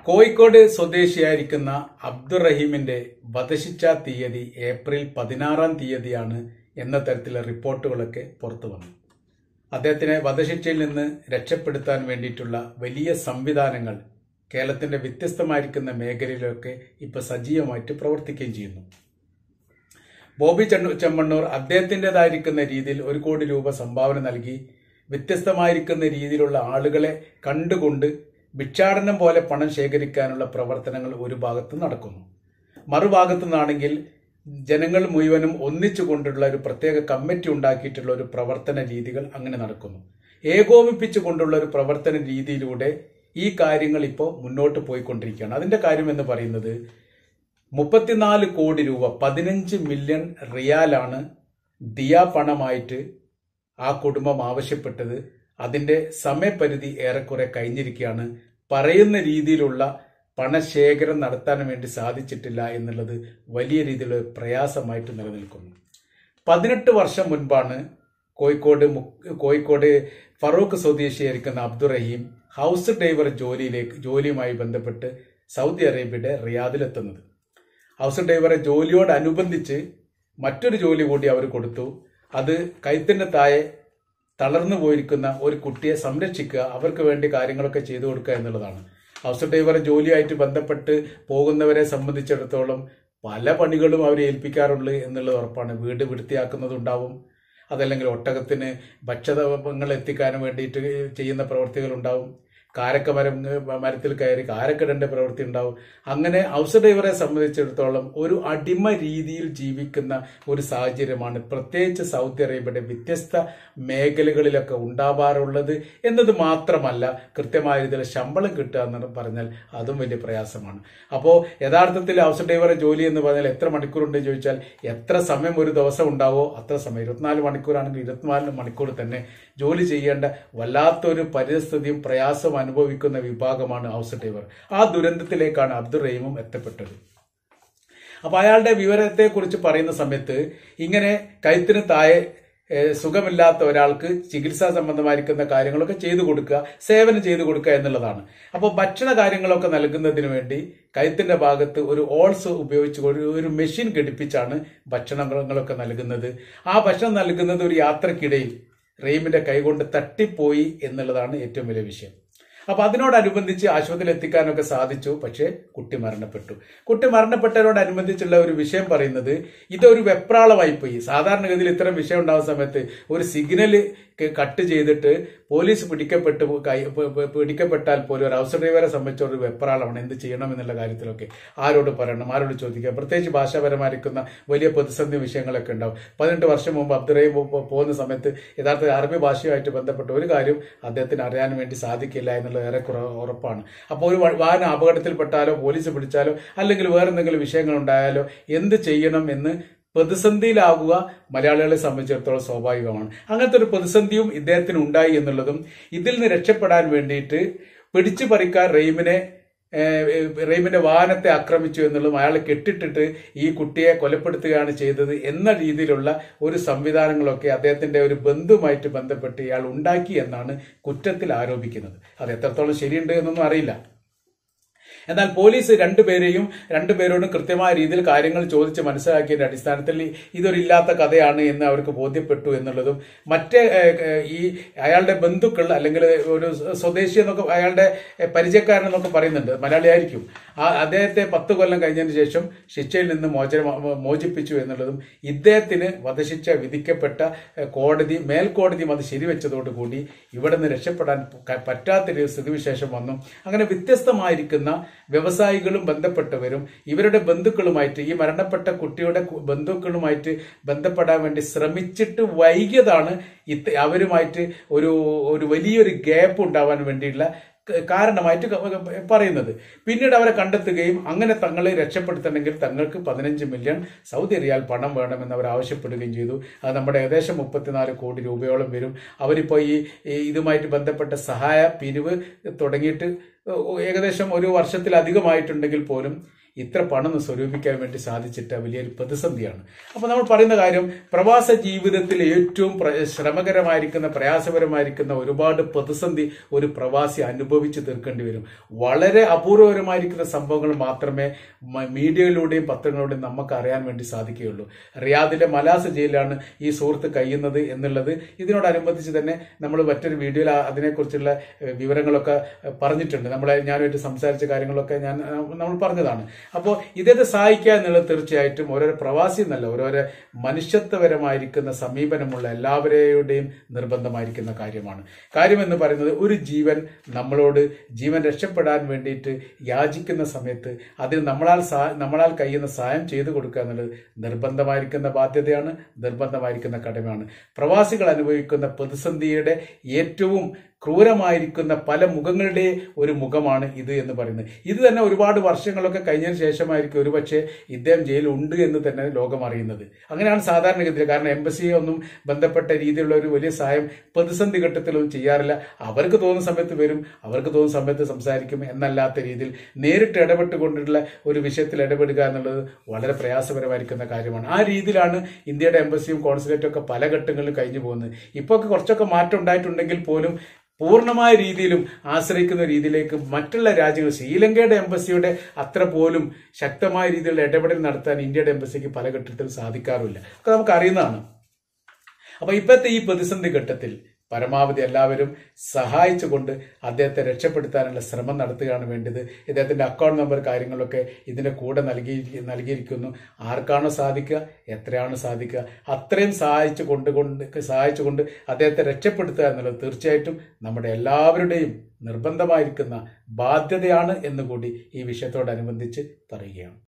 കോഴിക്കോട് സ്വദേശിയായിരിക്കുന്ന അബ്ദുറഹീമിന്റെ വധശിക്ഷ തീയതി ഏപ്രിൽ പതിനാറാം തീയതിയാണ് എന്ന തരത്തിലുള്ള റിപ്പോർട്ടുകളൊക്കെ പുറത്തു വന്നു അദ്ദേഹത്തിനെ വധശിക്ഷയിൽ നിന്ന് രക്ഷപ്പെടുത്താൻ വേണ്ടിയിട്ടുള്ള വലിയ സംവിധാനങ്ങൾ കേരളത്തിന്റെ വ്യത്യസ്തമായിരിക്കുന്ന മേഖലയിലൊക്കെ ഇപ്പൊ സജീവമായിട്ട് പ്രവർത്തിക്കുകയും ചെയ്യുന്നു ബോബി ചെണ്ണ- ചെമ്മണ്ണൂർ അദ്ദേഹത്തിൻ്റെതായിരിക്കുന്ന രീതിയിൽ ഒരു കോടി രൂപ സംഭാവന നൽകി വ്യത്യസ്തമായിരിക്കുന്ന രീതിയിലുള്ള ആളുകളെ കണ്ടുകൊണ്ട് ഭിക്ഷാടനം പോലെ പണം ശേഖരിക്കാനുള്ള പ്രവർത്തനങ്ങൾ ഒരു ഭാഗത്ത് നടക്കുന്നു മറുഭാഗത്തു നിന്നാണെങ്കിൽ ജനങ്ങൾ മുഴുവനും ഒന്നിച്ചുകൊണ്ടുള്ള ഒരു പ്രത്യേക കമ്മിറ്റി ഉണ്ടാക്കിയിട്ടുള്ള ഒരു പ്രവർത്തന രീതികൾ അങ്ങനെ നടക്കുന്നു ഏകോപിപ്പിച്ചുകൊണ്ടുള്ള ഒരു പ്രവർത്തന രീതിയിലൂടെ ഈ കാര്യങ്ങൾ ഇപ്പോൾ മുന്നോട്ട് പോയിക്കൊണ്ടിരിക്കുകയാണ് അതിന്റെ കാര്യം എന്ന് പറയുന്നത് മുപ്പത്തിനാല് കോടി രൂപ പതിനഞ്ച് മില്യൺ റിയാലാണ് ദിയ പണമായിട്ട് ആ കുടുംബം ആവശ്യപ്പെട്ടത് അതിന്റെ സമയപരിധി ഏറെക്കുറെ കഴിഞ്ഞിരിക്കുകയാണ് പറയുന്ന രീതിയിലുള്ള പണശേഖരം നടത്താൻ വേണ്ടി സാധിച്ചിട്ടില്ല എന്നുള്ളത് വലിയ രീതിയിലുള്ള ഒരു പ്രയാസമായിട്ട് നിലനിൽക്കുന്നു പതിനെട്ട് വർഷം മുൻപാണ് കോഴിക്കോട് മു- കോഴിക്കോട് ഫറൂഖ് സ്വദേശിയായിരിക്കുന്ന അബ്ദുറഹീം ഹൗസ് ഡ്രൈവർ ജോലിയിലേക്ക് ജോലിയുമായി ബന്ധപ്പെട്ട് സൗദി അറേബ്യയുടെ റിയാദിലെത്തുന്നത് ഹൗസ് ഡ്രൈവറെ ജോലിയോടനുബന്ധിച്ച് മറ്റൊരു ജോലി കൂടി അവർ കൊടുത്തു അത് കൈത്തിന്റെ താഴെ തളർന്നു പോയിരിക്കുന്ന ഒരു കുട്ടിയെ സംരക്ഷിക്കുക അവർക്ക് വേണ്ടി കാര്യങ്ങളൊക്കെ ചെയ്തു കൊടുക്കുക എന്നുള്ളതാണ് ഹൗസ് ഡ്രൈവറെ ജോലിയായിട്ട് ബന്ധപ്പെട്ട് പോകുന്നവരെ സംബന്ധിച്ചിടത്തോളം പല പണികളും അവരെ ഏൽപ്പിക്കാറുണ്ട് എന്നുള്ളത് ഉറപ്പാണ് വീട് വൃത്തിയാക്കുന്നതുണ്ടാവും അതല്ലെങ്കിൽ ഒട്ടകത്തിന് ഭക്ഷണങ്ങൾ എത്തിക്കാൻ വേണ്ടിയിട്ട് ചെയ്യുന്ന പ്രവൃത്തികൾ ഉണ്ടാവും കാരക്ക മരം മരത്തിൽ കയറി കാരക്കിടേണ്ട പ്രവൃത്തി ഉണ്ടാവും അങ്ങനെ ഹൗസ് ഡ്രൈവറെ സംബന്ധിച്ചിടത്തോളം ഒരു അടിമ രീതിയിൽ ജീവിക്കുന്ന ഒരു സാഹചര്യമാണ് പ്രത്യേകിച്ച് സൗദി അറേബ്യയുടെ വ്യത്യസ്ത മേഖലകളിലൊക്കെ ഉണ്ടാവാറുള്ളത് എന്നത് മാത്രമല്ല കൃത്യമായ രീതിയിൽ ശമ്പളം കിട്ടുക എന്ന് പറഞ്ഞാൽ അതും വലിയ പ്രയാസമാണ് അപ്പോൾ യഥാർത്ഥത്തിൽ ഹൗസ് ഡ്രൈവറെ ജോലി എന്ന് പറഞ്ഞാൽ എത്ര മണിക്കൂറുണ്ട് ചോദിച്ചാൽ എത്ര സമയം ഒരു ദിവസം ഉണ്ടാവോ അത്ര സമയം ഇരുപത്തിനാല് മണിക്കൂറാണെങ്കിൽ ഇരുപത്തിനാല് മണിക്കൂർ തന്നെ ജോലി ചെയ്യേണ്ട വല്ലാത്തൊരു പരിസ്ഥിതിയും പ്രയാസവും അനുഭവിക്കുന്ന വിഭാഗമാണ് ഹൗസ് ഡ്രൈവർ ആ ദുരന്തത്തിലേക്കാണ് അബ്ദുൾ റഹീമും എത്തപ്പെട്ടത് അപ്പൊ അയാളുടെ വിവരത്തെ കുറിച്ച് പറയുന്ന സമയത്ത് ഇങ്ങനെ കഴുത്തിന് താഴെ ഏഹ്, സുഖമില്ലാത്ത ഒരാൾക്ക് ചികിത്സാ സംബന്ധമായിരിക്കുന്ന കാര്യങ്ങളൊക്കെ ചെയ്തു കൊടുക്കുക സേവനം ചെയ്തു കൊടുക്കുക എന്നുള്ളതാണ് അപ്പോൾ ഭക്ഷണ കാര്യങ്ങളൊക്കെ നൽകുന്നതിന് വേണ്ടി കഴുത്തിന്റെ ഭാഗത്ത് ഒരു ഓൾസ് ഉപയോഗിച്ച് ഒരു ഒരു മെഷീൻ ഘടിപ്പിച്ചാണ് ഭക്ഷണങ്ങളൊക്കെ നൽകുന്നത് ആ ഭക്ഷണം നൽകുന്നത് ഒരു യാത്രക്കിടയിൽ റെയിമിന്റെ കൈകൊണ്ട് തട്ടിപ്പോയി എന്നുള്ളതാണ് ഏറ്റവും വലിയ വിഷയം അപ്പൊ അതിനോടനുബന്ധിച്ച് ആശുപത്രിയിൽ എത്തിക്കാനൊക്കെ സാധിച്ചു പക്ഷേ കുട്ടി മരണപ്പെട്ടു കുട്ടി മരണപ്പെട്ടതിനോടനുബന്ധിച്ചുള്ള ഒരു വിഷയം പറയുന്നത് ഇതൊരു വെപ്രാളമായി പോയി സാധാരണഗതിയിൽ ഇത്തരം വിഷയം ഉണ്ടാകുന്ന സമയത്ത് ഒരു സിഗ്നൽ കട്ട് ചെയ്തിട്ട് പോലീസ് പിടിക്കപ്പെട്ടു കൈ- പ- പ- പിടിക്കപ്പെട്ടാൽ പോലും ഒരു ഹൗസ് ഡ്രൈവറെ സംബന്ധിച്ച ഒരു വെപ്രാളമാണ് എന്ത് ചെയ്യണം എന്നുള്ള കാര്യത്തിലൊക്കെ ആരോട് പറയണം ആരോട് ചോദിക്കാം പ്രത്യേകിച്ച് ഭാഷാപരമായിരിക്കുന്ന വലിയ പ്രതിസന്ധി വിഷയങ്ങളൊക്കെ ഉണ്ടാവും പതിനെട്ട് വർഷം മുമ്പ് അബ്ദുറഹിം പോ- പോകുന്ന സമയത്ത് യഥാർത്ഥ അറബി ഭാഷയുമായിട്ട് ബന്ധപ്പെട്ട ഒരു കാര്യം അദ്ദേഹത്തിന് അറിയാൻ വേണ്ടി സാധിക്കില്ല എന്നുള്ളത് ഏറെക്കുറെ ഉറപ്പാണ് അപ്പോൾ ഒരു വ- വാഹനം അപകടത്തിൽപ്പെട്ടാലോ പോലീസ് പിടിച്ചാലോ അല്ലെങ്കിൽ വേറെ എന്തെങ്കിലും വിഷയങ്ങൾ ഉണ്ടായാലോ എന്ത് ചെയ്യണം എന്ന് പ്രതിസന്ധിയിലാകുക മലയാളികളെ സംബന്ധിച്ചിടത്തോളം സ്വാഭാവികമാണ് അങ്ങനത്തെ ഒരു പ്രതിസന്ധിയും ഇദ്ദേഹത്തിന് ഉണ്ടായി എന്നുള്ളതും ഇതിൽ നിന്ന് രക്ഷപ്പെടാൻ വേണ്ടിയിട്ട് പിടിച്ചു പറിക്കാൻ റെയിമിനെ ഏഹ്, റെയിമിന്റെ വാഹനത്തെ ആക്രമിച്ചു എന്നുള്ളതും അയാളെ കെട്ടിട്ടിട്ട് ഈ കുട്ടിയെ കൊലപ്പെടുത്തുകയാണ് ചെയ്തത് എന്ന രീതിയിലുള്ള ഒരു സംവിധാനങ്ങളൊക്കെ അദ്ദേഹത്തിന്റെ ഒരു ബന്ധുവുമായിട്ട് ബന്ധപ്പെട്ട് ഇയാൾ ഉണ്ടാക്കി എന്നാണ് കുറ്റത്തിൽ ആരോപിക്കുന്നത് അത് എത്രത്തോളം ശരിയുണ്ട് എന്നൊന്നും അറിയില്ല എന്നാൽ പോലീസ് രണ്ടുപേരെയും രണ്ടുപേരോടും കൃത്യമായ രീതിയിൽ കാര്യങ്ങൾ ചോദിച്ച് മനസ്സിലാക്കിയതിന്റെ അടിസ്ഥാനത്തിൽ ഇതൊരു ഇല്ലാത്ത കഥയാണ് എന്ന് അവർക്ക് ബോധ്യപ്പെട്ടു എന്നുള്ളതും മറ്റേ ഏഹ്, ഏഹ്, ഈ അയാളുടെ ബന്ധുക്കൾ അല്ലെങ്കിൽ ഒരു സ്വദേശി എന്നൊക്കെ അയാളുടെ ഏഹ്, പരിചയക്കാരൻ എന്നൊക്കെ പറയുന്നുണ്ട് മലയാളിയായിരിക്കും ആ അദ്ദേഹത്തെ പത്ത് കൊല്ലം കഴിഞ്ഞതിന് ശേഷം ശിക്ഷയിൽ നിന്ന് മോചന മോചിപ്പിച്ചു എന്നുള്ളതും ഇദ്ദേഹത്തിന് വധശിക്ഷ വിധിക്കപ്പെട്ട ഏഹ്, കോടതി മേൽക്കോടതിയും അത് ശരിവെച്ചതോടുകൂടി ഇവിടെ നിന്ന് രക്ഷപ്പെടാൻ ക- പറ്റാത്തൊരു സ്ഥിതിവിശേഷം വന്നു അങ്ങനെ വ്യത്യസ്തമായിരിക്കുന്ന വ്യവസായികളും ബന്ധപ്പെട്ടവരും ഇവരുടെ ബന്ധുക്കളുമായിട്ട് ഈ മരണപ്പെട്ട കുട്ടിയുടെ കു- ബന്ധുക്കളുമായിട്ട് ബന്ധപ്പെടാൻ വേണ്ടി ശ്രമിച്ചിട്ട് വൈകിയതാണ് ഇത് അവരുമായിട്ട് ഒരു ഒരു വലിയൊരു ഗ്യാപ്പ് ഉണ്ടാവാൻ വേണ്ടിയുള്ള ക- കാരണമായിട്ട് ക- ക- പറയുന്നത് പിന്നീട് അവരെ കണ്ടെത്തുകയും അങ്ങനെ തങ്ങളെ രക്ഷപ്പെടുത്തണമെങ്കിൽ തങ്ങൾക്ക് പതിനഞ്ച് മില്യൺ സൗദി റിയാൽ പണം വേണമെന്ന് അവർ ആവശ്യപ്പെടുകയും ചെയ്തു അത് നമ്മുടെ ഏകദേശം മുപ്പത്തിനാല് കോടി രൂപയോളം വരും അവരിപ്പോൾ ഈ ഈ ഇതുമായിട്ട് ബന്ധപ്പെട്ട സഹായ പിരിവ് തുടങ്ങിയിട്ട് ഏഹ്, ഏകദേശം ഒരു വർഷത്തിലധികമായിട്ടുണ്ടെങ്കിൽ പോലും ഇത്ര പണം ഒന്ന് സ്വരൂപിക്കാൻ വേണ്ടി സാധിച്ചിട്ട് വലിയൊരു പ്രതിസന്ധിയാണ് അപ്പോൾ നമ്മൾ പറയുന്ന കാര്യം പ്രവാസ ജീവിതത്തിൽ ഏറ്റവും പ്ര- ശ്രമകരമായിരിക്കുന്ന പ്രയാസപരമായിരിക്കുന്ന ഒരുപാട് പ്രതിസന്ധി ഒരു പ്രവാസി അനുഭവിച്ച് തീർക്കേണ്ടി വരും വളരെ അപൂർവകരമായിരിക്കുന്ന സംഭവങ്ങൾ മാത്രമേ മ- മീഡിയയിലൂടെയും പത്രങ്ങളിലൂടെയും നമുക്ക് അറിയാൻ വേണ്ടി സാധിക്കുകയുള്ളൂ റിയാദിലെ മലാസ ജയിലിലാണ് ഈ സുഹൃത്ത് കഴിയുന്നത് എന്നുള്ളത് ഇതിനോടനുബന്ധിച്ച് തന്നെ നമ്മൾ മറ്റൊരു വീഡിയോയിൽ ആ- അതിനെക്കുറിച്ചുള്ള ഏഹ്, വിവരങ്ങളൊക്കെ ഏഹ്, പറഞ്ഞിട്ടുണ്ട് നമ്മളെ ഞാനുമായിട്ട് സംസാരിച്ച കാര്യങ്ങളൊക്കെ ഞാൻ ആ, നമ്മൾ പറഞ്ഞതാണ് അപ്പോൾ ഇദ്ദേഹത്തെ സഹായിക്കുക എന്നുള്ളത് തീർച്ചയായിട്ടും ഓരോരോ പ്രവാസി എന്നല്ല ഓരോരോ മനുഷ്യത്വപരമായിരിക്കുന്ന സമീപനമുള്ള എല്ലാവരുടെയും നിർബന്ധമായിരിക്കുന്ന കാര്യമാണ് കാര്യം എന്ന് പറയുന്നത് ഒരു ജീവൻ നമ്മളോട് ജീവൻ രക്ഷപ്പെടാൻ വേണ്ടിയിട്ട് യാചിക്കുന്ന സമയത്ത് അതിന് നമ്മളാൽ സഹാ നമ്മളാൽ കഴിയുന്ന സഹായം ചെയ്തു കൊടുക്കുക എന്നുള്ളത് നിർബന്ധമായിരിക്കുന്ന ബാധ്യതയാണ് നിർബന്ധമായിരിക്കുന്ന കടമയാണ് പ്രവാസികൾ അനുഭവിക്കുന്ന പ്രതിസന്ധിയുടെ ഏറ്റവും ക്രൂരമായിരിക്കുന്ന പല മുഖങ്ങളുടെ ഒരു മുഖമാണ് ഇത് എന്ന് പറയുന്നത് ഇത് തന്നെ ഒരുപാട് വർഷങ്ങളൊക്കെ കഴിഞ്ഞതിന് ശേഷമായിരിക്കും ഒരുപക്ഷെ ഇദ്ദേഹം ജയിലിൽ ഉണ്ട് എന്ന് തന്നെ ലോകം അറിയുന്നത് അങ്ങനെയാണ് സാധാരണഗതിയിൽ കാരണം എംബസിയെ ഒന്നും ബന്ധപ്പെട്ട രീതിയിലുള്ള ഒരു വലിയ സഹായം പ്രതിസന്ധി ഘട്ടത്തിലൊന്നും ചെയ്യാറില്ല അവർക്ക് തോന്നുന്ന സമയത്ത് വരും അവർക്ക് തോന്നുന്ന സമയത്ത് സംസാരിക്കും എന്നല്ലാത്ത രീതിയിൽ നേരിട്ട് ഇടപെട്ടുകൊണ്ടുള്ള ഒരു വിഷയത്തിൽ ഇടപെടുക എന്നുള്ളത് വളരെ പ്രയാസപരമായിരിക്കുന്ന കാര്യമാണ് ആ രീതിയിലാണ് ഇന്ത്യയുടെ എംബസിയും കോൺസുലേറ്റും ഒക്കെ പല ഘട്ടങ്ങളിലും കഴിഞ്ഞു പോകുന്നത് ഇപ്പോൾ ഒക്കെ കുറച്ചൊക്കെ മാറ്റം ഉണ്ടായിട്ടുണ്ടെങ്കിൽ പോലും പൂർണ്ണമായ രീതിയിലും ആശ്രയിക്കുന്ന രീതിയിലേക്ക് മറ്റുള്ള രാജ്യങ്ങൾ ശ്രീലങ്കയുടെ എംബസിയുടെ അത്ര പോലും ശക്തമായ രീതിയിലുള്ള ഇടപെടൽ നടത്താൻ ഇന്ത്യയുടെ എംബസിക്ക് പല ഘട്ടത്തിലും സാധിക്കാറില്ല ഒക്കെ നമുക്ക് അറിയുന്നതാണ് അപ്പൊ ഇപ്പോഴത്തെ ഈ പ്രതിസന്ധി ഘട്ടത്തിൽ പരമാവധി എല്ലാവരും സഹായിച്ചുകൊണ്ട് അദ്ദേഹത്തെ രക്ഷപ്പെടുത്താനുള്ള ശ്രമം നടത്തുകയാണ് വേണ്ടത് ഇദ്ദേഹത്തിന്റെ അക്കൗണ്ട് നമ്പർ കാര്യങ്ങളൊക്കെ ഇതിന്റെ കൂടെ നൽകി നൽകിയിരിക്കുന്നു ആർക്കാണോ സാധിക്കുക എത്രയാണോ സാധിക്കുക അത്രയും സഹായിച്ചു കൊണ്ടുകൊണ്ട് സഹായിച്ചുകൊണ്ട് അദ്ദേഹത്തെ രക്ഷപ്പെടുത്തുക എന്നുള്ളത് തീർച്ചയായിട്ടും നമ്മുടെ എല്ലാവരുടെയും നിർബന്ധമായിരിക്കുന്ന ബാധ്യതയാണ് എന്നുകൂടി ഈ വിഷയത്തോടനുബന്ധിച്ച് പറയുകയാണ്